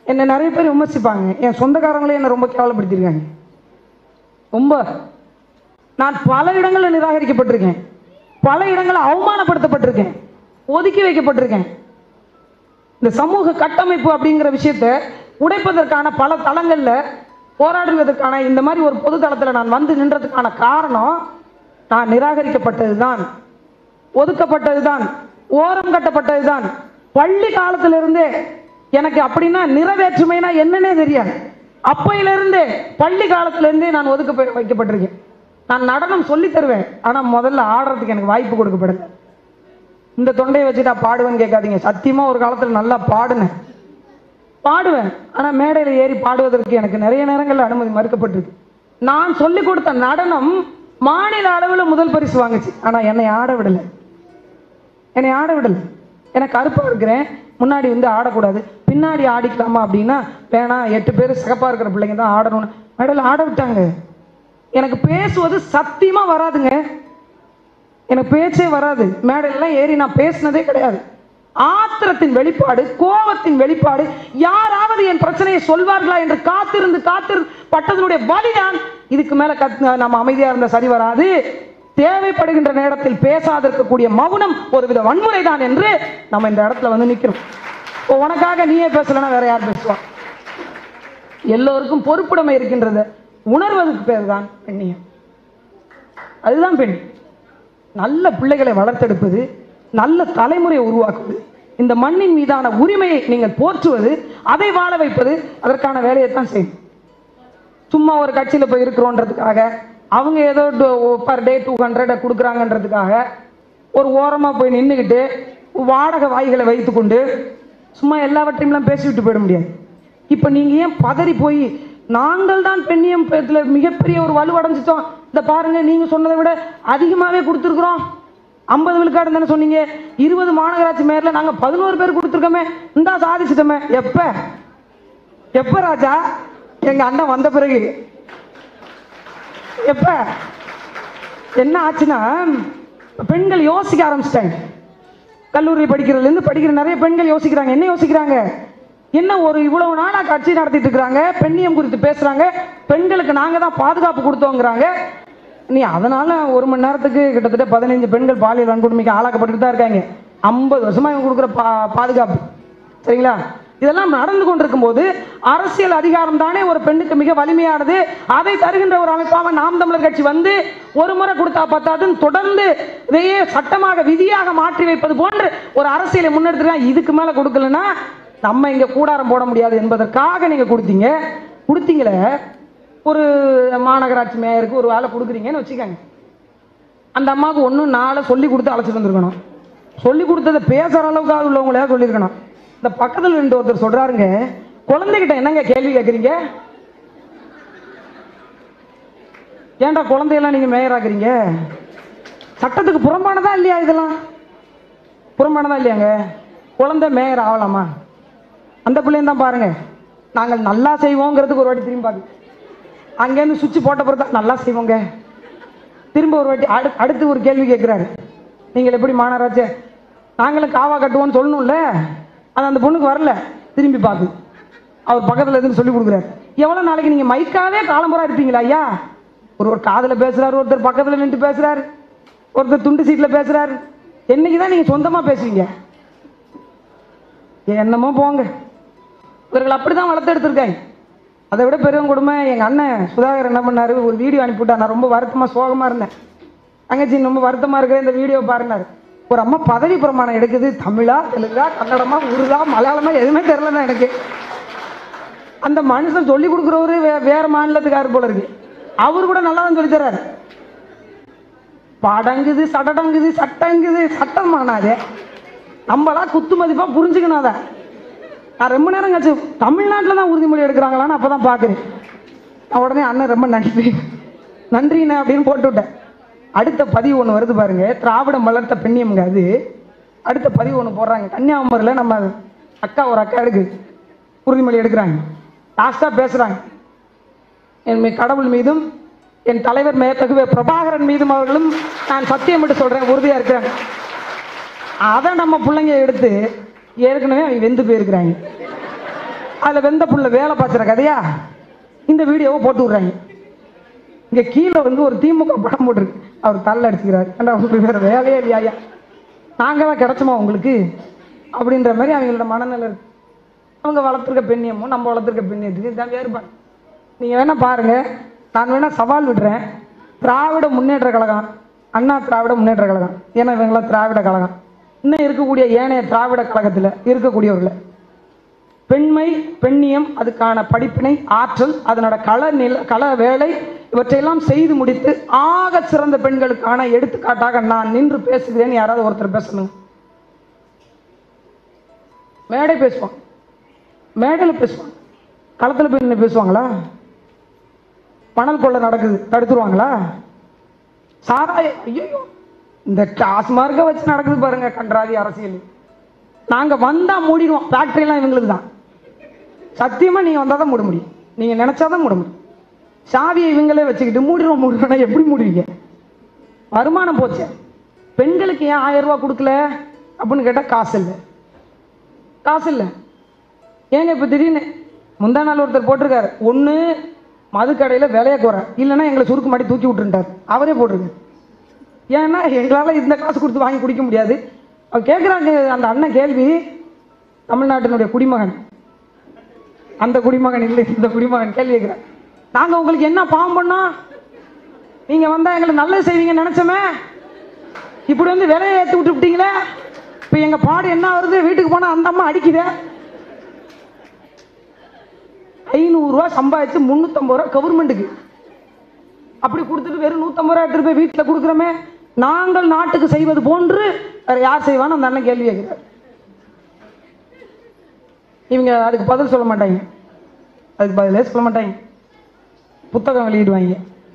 என்னை நிறைய பேர் விமர்சிப்பாங்க என் சொந்தக்காரங்களே என்னை ரொம்ப கேவலப்படுத்தியிருக்காங்க ரொம்ப நான் பல இடங்களில் நிராகரிக்கப்பட்டிருக்கேன் பல இடங்களில் அவமானப்படுத்தப்பட்டிருக்கேன் ஒதுக்கி வைக்கப்பட்டிருக்கேன் இந்த சமூக கட்டமைப்பு அப்படிங்கிற விஷயத்தை உடைப்பதற்கான பல தளங்களில் போராடுவதற்கான இந்த மாதிரி ஒரு பொது தளத்தில் நான் வந்து நின்றதுக்கான காரணம் நான் நிராகரிக்கப்பட்டது தான் ஒதுக்கப்பட்டது தான் ஓரம் கட்டப்பட்டது தான் பள்ளி காலத்திலிருந்தே எனக்கு அப்படின்னா நிறைவேற்றுமைனா என்னன்னே தெரியாது அப்பையிலிருந்தே பள்ளி காலத்திலிருந்தே நான் ஒதுக்க வைக்கப்பட்டிருக்கேன் நான் நடனம் சொல்லித் தருவேன் ஆனால் முதல்ல ஆடுறதுக்கு எனக்கு வாய்ப்பு கொடுக்கப்படல இந்த தொண்டையை வச்சுட்டா பாடுவேன்னு கேட்காதீங்க சத்தியமா ஒரு காலத்தில் நல்லா பாடுனேன் பாடுவேன் ஆனால் மேடையில் ஏறி பாடுவதற்கு எனக்கு நிறைய நேரங்களில் அனுமதி மறுக்கப்பட்டிருக்கு நான் சொல்லிக் கொடுத்த நடனம் மாநில அளவில் முதல் பரிசு வாங்குச்சு ஆனால் என்னை ஆட விடலை என்னை ஆட விடலை எனக்கு கருப்பாக இருக்கிறேன் முன்னாடி வந்து ஆடக்கூடாது பின்னாடி ஆடிக்கலாமா அப்படின்னா வேணாம் எட்டு பேர் சிகப்பாக இருக்கிற பிள்ளைங்க தான் ஆடணும்னு மேடையில் ஆட விட்டாங்க எனக்கு பேசுவது சத்தியமா வராதுங்க எனக்கு பேச்சே வராது மேடையிலலாம் ஏறி நான் பேசினதே கிடையாது ஆத்திரத்தின் வெளிப்பாடு கோபத்தின் வெளிப்பாடு யாராவது என் பிரச்சனையை சொல்வார்களா என்று காத்திருந்து காத்திரு பட்டதனுடைய வலிதான் இதுக்கு மேல கத் நம்ம அமைதியா இருந்தா சரி வராது தேவைப்படுகின்ற நேரத்தில் பேசாதிருக்கக்கூடிய மௌனம் ஒருவித வன்முறை தான் என்று நம்ம இந்த இடத்துல வந்து நிக்கிறோம் இப்போ உனக்காக நீயே பேசலைன்னா வேற யார் பேசுவா எல்லோருக்கும் பொறுப்புடைமை இருக்கின்றது உணர்வதற்கு பேர் தான் பெண்ணியம் அதுதான் பெண் நல்ல பிள்ளைகளை வளர்த்தெடுப்பது நல்ல தலைமுறையை உருவாக்குவது இந்த மண்ணின் மீதான உரிமையை நீங்கள் போற்றுவது அதை வாழ வைப்பது அதற்கான வேலையை தான் செய்யும் சும்மா ஒரு கட்சியில் போய் இருக்கிறோன்றதுக்காக அவங்க ஏதோ பர் டே டூ ஹண்ட்ரட் கொடுக்குறாங்கன்றதுக்காக ஒரு ஓரமாக போய் நின்றுக்கிட்டு வாடகை வாய்களை வைத்துக்கொண்டு சும்மா எல்லாவற்றையும்லாம் பேசிவிட்டு போயிட முடியாது இப்போ நீங்கள் ஏன் பதறி போய் நாங்கள் தான் பெண்ணியம் இதில் மிகப்பெரிய ஒரு வலுவடைஞ்சிட்டோம் இந்த பாருங்க நீங்கள் சொன்னதை விட அதிகமாகவே கொடுத்துருக்குறோம் ஐம்பது விழுக்காடு தானே சொன்னீங்க இருபது மாநகராட்சி மேயரில் நாங்கள் பதினோரு பேர் கொடுத்துருக்கோமே இந்தா சாதிச்சிட்டோமே எப்போ எப்போ ராஜா எங்கள் அண்ணன் வந்த பிறகு எப்ப என்ன ஆச்சுன்னா பெண்கள் யோசிக்க ஆரம்பிச்சிட்டாங்க கல்லூரி படிக்கிறதுலேருந்து படிக்கிற நிறைய பெண்கள் யோசிக்கிறாங்க என்ன யோசிக்கிறாங்க என்ன ஒரு இவ்வளவு நாளா கட்சி நடத்திட்டு இருக்கிறாங்க பெண்ணியம் குறித்து பேசுறாங்க பெண்களுக்கு நாங்க தான் பாதுகாப்பு கொடுத்தோங்கிறாங்க நீ அதனால ஒரு மணி நேரத்துக்கு கிட்டத்தட்ட பதினைஞ்சு பெண்கள் பாலியல் வன்கொடுமைக்கு ஆளாக்கப்பட்டுட்டு தான் இருக்காங்க ஐம்பது வருஷமா இவங்க கொடுக்குற பா பாதுகாப்பு சரிங்களா இதெல்லாம் நடந்து கொண்டிருக்கும் போது அரசியல் அதிகாரம் தானே ஒரு பெண்ணுக்கு மிக வலிமையானது அதை தருகின்ற ஒரு அமைப்பாக நாம் தமிழர் கட்சி வந்து ஒரு முறை கொடுத்தா பத்தாதுன்னு தொடர்ந்து இதையே சட்டமாக விதியாக மாற்றி வைப்பது போன்று ஒரு அரசியலை முன்னெடுத்துருக்காங்க இதுக்கு மேல கொடுக்கலன்னா நம்ம இங்க கூடாரம் போட முடியாது என்பதற்காக நீங்க கொடுத்தீங்க கொடுத்தீங்களே ஒரு மாநகராட்சி மேயருக்கு ஒரு வேலை கொடுக்குறீங்கன்னு வச்சுக்கோங்க அந்த அம்மாவுக்கு ஒன்றும் நாளை சொல்லி கொடுத்து அழைச்சிட்டு வந்திருக்கணும் சொல்லி கொடுத்ததை பேசுகிற அளவுக்காக உள்ளவங்களே சொல்லியிருக்கணும் இந்த பக்கத்தில் ரெண்டு ஒருத்தர் சொல்கிறாருங்க குழந்தைகிட்ட என்னங்க கேள்வி கேட்குறீங்க ஏன்டா குழந்தையெல்லாம் நீங்கள் மேயராக்குறீங்க சட்டத்துக்கு புறம்பானதா இல்லையா இதெல்லாம் புறம்பானதா இல்லையாங்க குழந்தை மேயர் ஆகலாமா அந்த பிள்ளையும் தான் பாருங்க நாங்கள் நல்லா செய்வோங்கிறதுக்கு ஒரு வாட்டி திரும்பி பார்க்கு அங்கேருந்து சுவிட்ச் போட்ட பிறகு தான் நல்லா செய்வோங்க திரும்ப ஒரு வாட்டி அடு அடுத்து ஒரு கேள்வி கேட்குறாரு நீங்கள் எப்படி மாநகராட்சி நாங்களும் காவா கட்டுவோம்னு சொல்லணும்ல அது அந்த பொண்ணுக்கு வரல திரும்பி பார்க்கு அவர் பக்கத்தில் எதுன்னு சொல்லி கொடுக்குறாரு எவ்வளோ நாளைக்கு நீங்கள் மைக்காவே காலம்புறா இருப்பீங்களா ஐயா ஒரு ஒரு காதில் பேசுகிறாரு ஒருத்தர் பக்கத்தில் நின்று பேசுகிறாரு ஒருத்தர் துண்டு சீட்டில் பேசுகிறாரு என்னைக்கு தான் நீங்கள் சொந்தமாக பேசுவீங்க என்னமோ போங்க இவர்கள் அப்படி தான் வளர்த்து எடுத்திருக்காங்க அதை விட பெரிய கொடுமை எங்கள் அண்ணன் சுதாகர் என்ன பண்ணாரு ஒரு வீடியோ அனுப்பிவிட்டா நான் ரொம்ப வருத்தமாக சோகமாக இருந்தேன் தங்கச்சி ரொம்ப வருத்தமாக இருக்கிற இந்த வீடியோ பாருனாரு ஒரு அம்மா பதவி பிரமாணம் எடுக்குது தமிழா தெலுங்கா கன்னடமா உருதா மலையாளமா எதுவுமே தெரிலதான் எனக்கு அந்த மனுஷன் சொல்லி கொடுக்குறவரு வே வேற மாநிலத்துக்காரர் போல இருக்கு அவர் கூட நல்லா தான் சொல்லி தர்றாரு படங்குது சடடங்குது சட்டங்குது சட்டம் ஆனாது நம்மளா குத்து மதிப்பா புரிஞ்சுக்கணும் அதை நான் ரொம்ப நேரம் கழிச்சு தமிழ்நாட்டில் தான் உறுதிமொழி எடுக்கிறாங்களான்னு அப்போ தான் பார்க்குறேன் நான் உடனே அண்ணன் ரொம்ப நன்றி நன்றிண்ணே அப்படின்னு போட்டு விட்டேன் அடுத்த பதிவு ஒன்று வருது பாருங்க திராவிடம் வளர்த்த பெண்ணியம்ங்க அது அடுத்த பதிவு ஒன்று போடுறாங்க கன்னியாகுமரியில் நம்ம அக்கா ஒரு அக்கா எடுக்கு உறுதிமொழி எடுக்கிறாங்க லாஸ்ட்டாக பேசுகிறாங்க என் மீ- கடவுள் மீதும் என் தலைவர் மேத்தகுவே பிரபாகரன் மீதும் அவர்களும் நான் சத்தியம் விட்டு சொல்கிறேன் உறுதியாக இருக்கிறேன் அதை நம்ம பிள்ளைங்க எடுத்து ஏற்கனவே அவங்க வெந்து போயிருக்கிறாங்க அதில் வெந்த புள்ள வேலை பார்த்துற கதையா இந்த வீடியோவை போட்டு விட்றாங்க இங்கே கீழே வந்து ஒரு திமுக படம் போட்டிருக்கு அவர் தள்ள அடிச்சுக்கிறாரு ஏன்டா உங்களுக்கு வேற வேலையே இல்லையா ஐயா நாங்கள் தான் கிடைச்சோமா உங்களுக்கு அப்படின்ற மாதிரி அவங்களோட மனநிலை இருக்கு அவங்க வளர்த்துருக்க பெண்ணியமோ நம்ம வளர்த்துருக்க பெண்ணியத்துக்கு இதான் வேறுபாடு நீங்கள் வேணால் பாருங்கள் நான் வேணால் சவால் விடுறேன் திராவிட முன்னேற்ற கழகம் அண்ணா திராவிட முன்னேற்ற கழகம் ஏன்னா இவங்களாம் திராவிட கழகம் இன்னும் இருக்கக்கூடிய ஏனைய திராவிட கழகத்தில் இருக்கக்கூடியவர்கள் பெண்மை பெண்ணியம் அதுக்கான படிப்பினை ஆற்றல் அதனோட கள நில கள வேலை இவற்றையெல்லாம் செய்து முடித்து ஆக சிறந்த பெண்களுக்கான எடுத்துக்காட்டாக நான் நின்று பேசுகிறேன் யாராவது ஒருத்தர் பேசணுங்க மேடை பேசுவான் மேடையில் பேசுவான் களத்தில் போய் நின்று பேசுவாங்களா பணல் கொள்ளை நடக்குது தடுத்துருவாங்களா சாராய ஐயோ இந்த டாஸ்மார்க்கை வச்சு நடக்குது பாருங்க கன்றாதி அரசியல் நாங்க வந்தா மூடிடுவோம் ஃபேக்டரிலாம் இவங்களுக்கு தான் சத்தியமா நீங்க வந்தா தான் மூட முடியும் நீங்க நினைச்சாதான் மூட முடியும் சாவியை இவங்களே வச்சுக்கிட்டு மூடிடுவோம் மூடுவேன்னா எப்படி மூடுவீங்க வருமானம் போச்சு பெண்களுக்கு ஏன் ஆயிரம் ரூபாய் கொடுக்கல அப்படின்னு கேட்டா காசு இல்லை காசு இல்லை ஏங்க இப்போ திடீர்னு முந்தா நாள் ஒருத்தர் போட்டிருக்காரு ஒன்று மதுக்கடையில் விலைய குறை இல்லைன்னா எங்களை சுருக்கு மாட்டி தூக்கி விட்டுருட்டார் அவரே போட்டிருக்கு ஏன்னா எங்களால் இந்த காசு கொடுத்து வாங்கி குடிக்க முடியாது அவர் கேட்குறாங்க அந்த அண்ணன் கேள்வி தமிழ்நாட்டினுடைய குடிமகன் அந்த குடிமகன் இல்லை இந்த குடிமகன் கேள்வி கேட்குறார் நாங்கள் உங்களுக்கு என்ன பாவம் பண்ணோம் நீங்கள் வந்தால் எங்களுக்கு நல்லது செய்வீங்கன்னு நினச்சோமே இப்படி வந்து விலையை ஏற்றி விட்டு விட்டீங்களே இப்போ எங்கள் பாடு என்ன வருது வீட்டுக்கு போனால் அந்த அம்மா அடிக்குதே ஐநூறுரூவா சம்பாதிச்சு முந்நூற்றம்பது ரூபா கவர்மெண்ட்டுக்கு அப்படி கொடுத்துட்டு வெறும் நூற்றம்பது ரூபா எடுத்துட்டு போய் வீட்டில் கொடுக்குறோமே நாங்கள் நாட்டுக்கு செய்வது போன்று வேற யார் செய்வான்னு அந்த அண்ணன் கேள்வி கேட்கிறார் இவங்க அதுக்கு பதில் சொல்ல மாட்டாங்க அதுக்கு பதிலே சொல்ல மாட்டாங்க புத்தகம் வெளியிடுவாங்க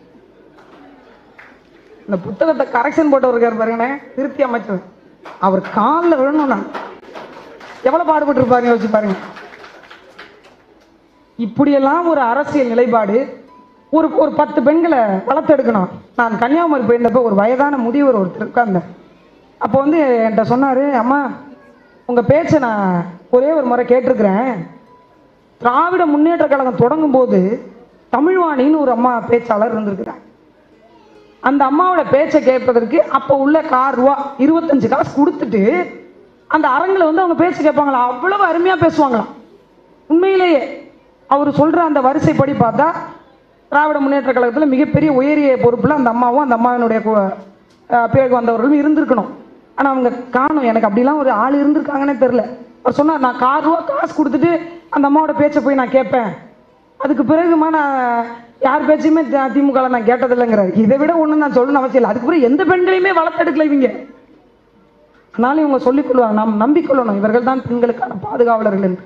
இந்த புத்தகத்தை கரெக்ஷன் போட்டவர் இருக்கார் பாருங்கண்ணே திருத்தி அமைச்சர் அவர் காலில் விழணும் நான் எவ்வளோ பாடுபட்டு இருப்பாருங்க யோசிச்சு பாருங்க இப்படியெல்லாம் ஒரு அரசியல் நிலைப்பாடு ஒரு ஒரு பத்து பெண்களை வளர்த்தெடுக்கணும் நான் கன்னியாகுமரி போயிருந்தப்போ ஒரு வயதான முதியவர் ஒருத்தர் உட்கார்ந்தேன் அப்போ வந்து என்கிட்ட சொன்னார் அம்மா உங்கள் பேச்சை நான் ஒரே ஒரு முறை கேட்டிருக்கிறேன் திராவிட முன்னேற்ற கழகம் தொடங்கும் போது தமிழ்வாணின்னு ஒரு அம்மா பேச்சாளர் இருந்திருக்கிறாங்க அந்த அம்மாவோட பேச்சை கேட்பதற்கு அப்போ உள்ள கார் ரூபா இருபத்தஞ்சு காசு கொடுத்துட்டு அந்த அரங்கில் வந்து அவங்க பேச்சு கேட்பாங்களா அவ்வளவு அருமையாக பேசுவாங்களாம் உண்மையிலேயே அவர் சொல்கிற அந்த வரிசைப்படி பார்த்தா திராவிட முன்னேற்ற கழகத்தில் மிகப்பெரிய உயரிய பொறுப்பில் அந்த அம்மாவும் அந்த அம்மாவினுடைய கு- அஹ் பேருக்கு வந்தவர்களும் இருந்திருக்கணும் ஆனால் அவங்க காணும் எனக்கு அப்படிலாம் ஒரு ஆள் இருந்திருக்காங்கன்னே தெரில அவர் சொன்னார் நான் கார் ரூபா காசு கொடுத்துட்டு அந்த அம்மாவோட பேச்சை போய் நான் கேட்பேன் அதுக்கு பிறகுமா நான் யார் பேச்சையுமே தி- திமுக ல நான் கேட்டதில்லைங்கிறாரு இதை விட ஒன்று நான் சொல்லணும்னு அவசியம் இல்லை அதுக்கு பிறகு எந்த பெண்களையுமே வளர்த்தெடுக்கல இவங்க ஆனாலும் இவங்க சொல்லிக் கொள்வாங்க நாம் நம்பிக்கொள்ளணும் இவர்கள் தான் பெண்களுக்கான பாதுகாவலர்கள் என்று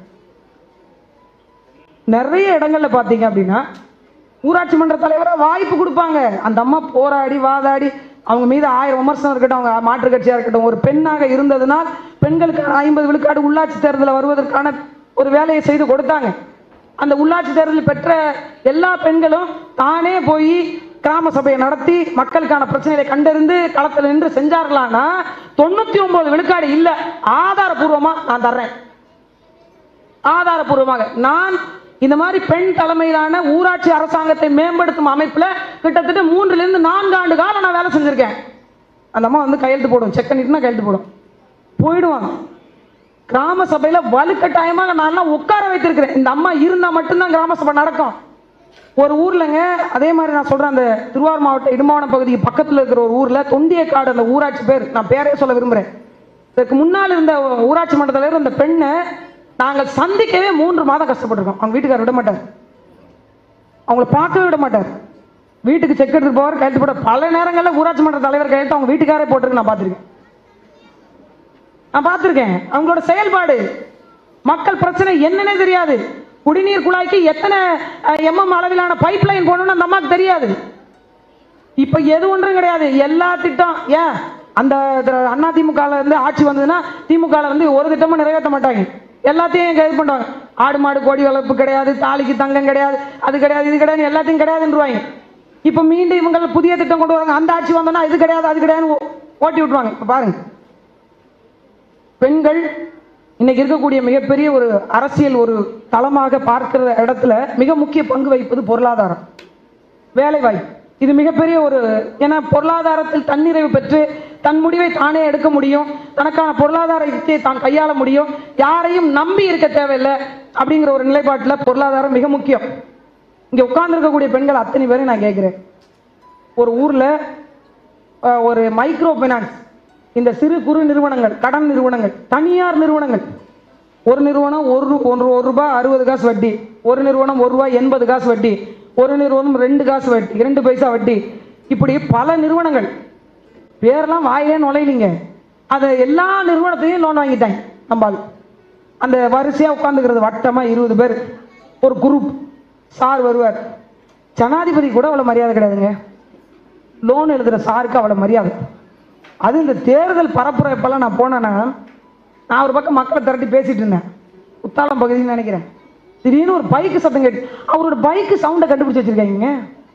நிறைய இடங்கள்ல பார்த்தீங்க அப்படின்னா ஊராட்சி மன்ற தலைவராக வாய்ப்பு கொடுப்பாங்க அந்த அம்மா போராடி வாதாடி அவங்க மீது ஆயிரம் விமர்சனம் இருக்கட்டும் அவங்க மாற்றுக் கட்சியாக இருக்கட்டும் ஒரு பெண்ணாக இருந்ததுனால் பெண்களுக்கான ஐம்பது விழுக்காடு உள்ளாட்சி தேர்தலில் வருவதற்கான ஒரு வேலையை செய்து கொடுத்தாங்க அந்த உள்ளாட்சி தேர்தலில் பெற்ற எல்லா பெண்களும் தானே போய் கிராம சபையை நடத்தி மக்களுக்கான பிரச்சனைகளை கண்டறிந்து களத்தில் நின்று செஞ்சார்களானா தொண்ணூத்தி ஒன்பது விழுக்காடு இல்லை ஆதாரபூர்வமா நான் தர்றேன் ஆதாரபூர்வமாக நான் இந்த மாதிரி பெண் தலைமையிலான ஊராட்சி அரசாங்கத்தை மேம்படுத்தும் அமைப்புல கிட்டத்தட்ட மூன்றுல இருந்து நான்கு ஆண்டு காலம் நான் வேலை செஞ்சிருக்கேன் அந்த அம்மா வந்து கையெழுத்து போடும் செக் பண்ணிட்டுனா கையெழுத்து போடும் போயிடுவாங்க கிராம சபையில வலுக்கட்டாயமாக நான் உட்கார வைத்திருக்கிறேன் இந்த அம்மா இருந்தா மட்டும்தான் கிராம சபை நடக்கும் ஒரு ஊர்லங்க அதே மாதிரி நான் சொல்றேன் அந்த திருவாரூர் மாவட்ட இடுமாவனம் பகுதிக்கு பக்கத்துல இருக்கிற ஒரு ஊர்ல தொண்டியக்காடு அந்த ஊராட்சி பேர் நான் பேரே சொல்ல விரும்புறேன் இதற்கு முன்னால் இருந்த ஊராட்சி மன்ற தலைவர் அந்த பெண்ணை நாங்கள் சந்திக்கவே மூன்று மாதம் கஷ்டப்பட்டிருக்கோம் அவங்க வீட்டுக்காரர் விட மாட்டார் அவங்கள பார்க்கவே விட மாட்டார் வீட்டுக்கு செக் எடுத்துட்டு போவார் கையெழுத்து போட பல நேரங்களில் ஊராட்சி மன்ற தலைவர் கையெழுத்து அவங்க வீட்டுக்காரே போட்டிருக்கு நான் பார்த்துருக்கேன் நான் பார்த்துருக்கேன் அவங்களோட செயல்பாடு மக்கள் பிரச்சனை என்னன்னே தெரியாது குடிநீர் குழாய்க்கு எத்தனை எம்எம் அளவிலான பைப் லைன் போடணும்னு அந்த அம்மாவுக்கு தெரியாது இப்ப எது ஒன்றும் கிடையாது எல்லா திட்டம் ஏன் அந்த திர- அண்ணா திமுக ல இருந்து ஆட்சி வந்ததுன்னா திமுக ல வந்து ஒரு திட்டமும் நிறைவேற்ற மாட்டாங்க எல்லாத்தையும் இங்க இது பண்ணுவாங்க ஆடு மாடு கோடி வளர்ப்பு கிடையாது தாலிக்கு தங்கம் கிடையாது அது கிடையாது இது கிடையாது எல்லாத்தையும் கிடையாதுன்றவாங்க இப்ப மீண்டும் இவங்க புதிய திட்டம் கொண்டு வராங்க அந்த ஆட்சி வந்தோன்னா இது கிடையாது அது கிடையாதுன்னு ஓ- ஓட்டி விட்டுருவாங்க இப்ப பாருங்க பெண்கள் இன்னைக்கு இருக்கக்கூடிய மிகப்பெரிய ஒரு அரசியல் ஒரு தளமாக பார்க்கிற இடத்துல மிக முக்கிய பங்கு வகிப்பது பொருளாதாரம் வேலை வாய்ப்பு இது மிகப்பெரிய ஒரு ஏன்னா பொருளாதாரத்தில் தன்னிறைவு பெற்று தன் முடிவை தானே எடுக்க முடியும் தனக்கான பொருளாதார யுக்தியை தான் கையாள முடியும் யாரையும் நம்பி இருக்க தேவையில்லை அப்படிங்கிற ஒரு நிலைப்பாட்டில் பொருளாதாரம் மிக முக்கியம் இங்கே உட்கார்ந்துருக்கக்கூடிய பெண்கள் அத்தனை பேரையும் நான் கேட்குறேன் ஒரு ஊரில் ஒரு மைக்ரோ ஃபைனான்ஸ் இந்த சிறு குறு நிறுவனங்கள் கடன் நிறுவனங்கள் தனியார் நிறுவனங்கள் ஒரு நிறுவனம் ஒரு ரூ- ஒன்று ஒரு ரூபாய் அறுபது காசு வட்டி ஒரு நிறுவனம் ஒரு ரூபாய் எண்பது காசு வட்டி ஒரு நிறுவனம் ரெண்டு காசு வட்டி ரெண்டு பைசா வட்டி இப்படி பல நிறுவனங்கள் பேரெல்லாம் வாயிலே நுழையிலிங்க அதை எல்லா நிறுவனத்தையும் லோன் வாங்கிட்டாங்க நம்பால் அந்த வரிசையாக உட்காந்துக்கிறது வட்டமாக இருபது பேர் ஒரு குரூப் சார் வருவார் ஜனாதிபதி கூட அவ்வளோ மரியாதை கிடையாதுங்க லோன் எழுதுகிற சாருக்கு அவ்வளோ மரியாதை அது இந்த தேர்தல் பரப்புரைப்பெல்லாம் நான் போனேன்னா நான் ஒரு பக்கம் மக்களை திரட்டி பேசிட்டு இருந்தேன் குத்தாலம் பகுதின்னு நினைக்கிறேன் திடீர்னு ஒரு பைக்கு சத்தம் கேட்டு அவரோட பைக்கு சவுண்டை கண்டுபிடிச்சு வச்சிருக்காங்க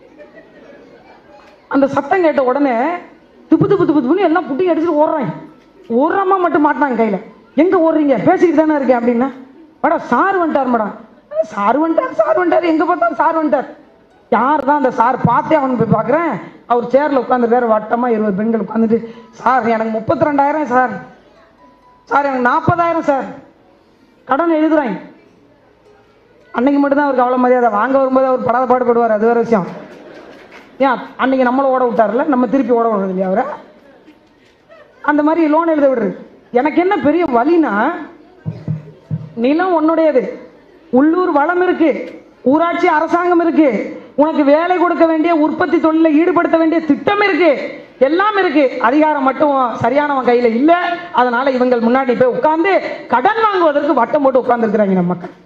அந்த சத்தம் கேட்ட உடனே துப்பு துப்பு துப்பு துப்புன்னு எல்லாம் புட்டி அடிச்சுட்டு ஓடுறாங்க ஒரு அம்மா மட்டும் மாட்டினாங்க கையில் எங்கே ஓடுறீங்க பேசிக்கிட்டு தானே இருக்கேன் அப்படின்னா மேடம் சார் வந்துட்டார் மேடம் சார் வந்துட்டார் சார் வந்துட்டார் எங்கே பார்த்தாலும் சார் வந்துட்டார் யார் தான் அந்த சார் பார்த்தே அவன் போய் பார்க்குறேன் அவர் சேரில் உட்காந்துருக்காரு வட்டமாக இருபது பெண்கள் உட்காந்துட்டு சார் எனக்கு முப்பத்தி ரெண்டாயிரம் சார் சார் எனக்கு நாற்பதாயிரம் சார் கடன் எழுதுறாங்க அன்னைக்கு மட்டும்தான் அவருக்கு அவ்வளோ மரியாதை வாங்க வரும்போது அவர் படாத பாடுபடுவார் அது வேறு விஷயம் ஏன் அன்னைக்கு நம்மளை ஓட விட்டார்ல நம்ம திருப்பி ஓட விடுறது இல்லையா அவரை அந்த மாதிரி லோன் எழுத விடுறது எனக்கு என்ன பெரிய வலினா நிலம் உன்னுடையது உள்ளூர் வளம் இருக்கு ஊராட்சி அரசாங்கம் இருக்கு உனக்கு வேலை கொடுக்க வேண்டிய உற்பத்தி தொழில ஈடுபடுத்த வேண்டிய திட்டம் இருக்கு எல்லாம் இருக்கு அதிகாரம் மட்டும் சரியானவன் கையில இல்ல அதனால இவங்க முன்னாடி போய் உட்கார்ந்து கடன் வாங்குவதற்கு வட்டம் போட்டு உட்கார்ந்துருக்கிறாங்க நம்ம மக்கள்